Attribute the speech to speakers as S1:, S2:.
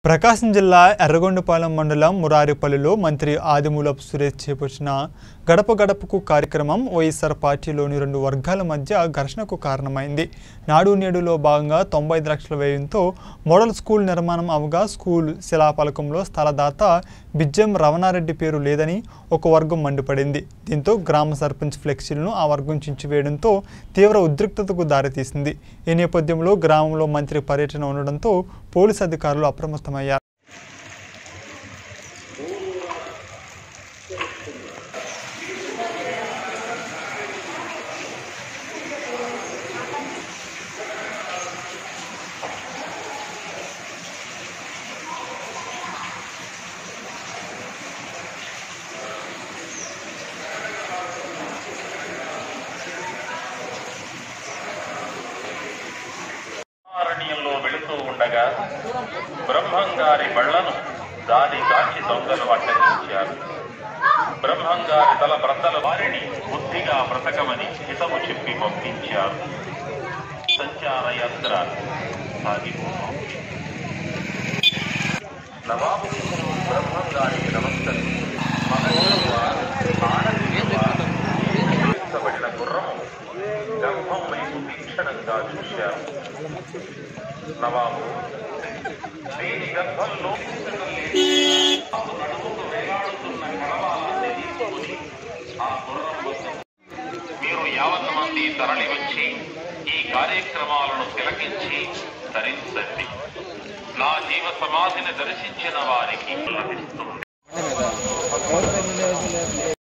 S1: ప్రకాశం జిల్లా ఎర్రగొండపాలెం మండలం మురారిపల్లిలో మంత్రి ఆదిమూలపు సురేష్ చేపట్టిన గడప గడపకు కార్యక్రమం వైఎస్ఆర్ పార్టీలోని రెండు వర్గాల మధ్య ఘర్షణకు కారణమైంది నాడు నేడులో భాగంగా తొంభై ఐదు లక్షల వ్యయంతో మోడల్ స్కూల్ నిర్మాణం అవగా స్కూల్ శిలాఫలకంలో స్థలదాత బిజ్జం రమణారెడ్డి పేరు లేదని ఒక వర్గం మండిపడింది దీంతో గ్రామ సర్పంచ్ ఫ్లెక్సీలను ఆ వర్గం చించివేయడంతో తీవ్ర ఉద్రిక్తతకు దారితీసింది ఈ నేపథ్యంలో గ్రామంలో మంత్రి పర్యటన ఉండడంతో పోలీసు అధికారులు అప్రమత్తమయ్యారు
S2: అరణ్యంలో వెళుతూ ఉండగా బ్రహ్మంగారి బళ్లను దాని కాచి దొంగలు అడ్డగించారు బ్రహ్మంగారి తల బ్రద్దల వారిని బుద్ధిగా బ్రతకమని హితము చెప్పి పంపించారు సంచార యాత్ర సాగిపోతుంది నవాబు బ్రహ్మంగారికి నమస్కరించి మహర్షివా, ఆనందివా, ఎత్తబడిన గుర్రము గర్భం వైపు తీక్షణంగా చూశారు నవాబు దీని గర్భంలో నడుముకు వేలాడుతున్న కడవాలాన్ని తీసుకుని ఆ గుర్రం వద్ద మీరు యావత్ మంది తరలి వచ్చి ఈ కార్యక్రమాలను తిలకించి ధరించండి నా జీవ సమాధిని దర్శించిన వారికి లభిస్తుంది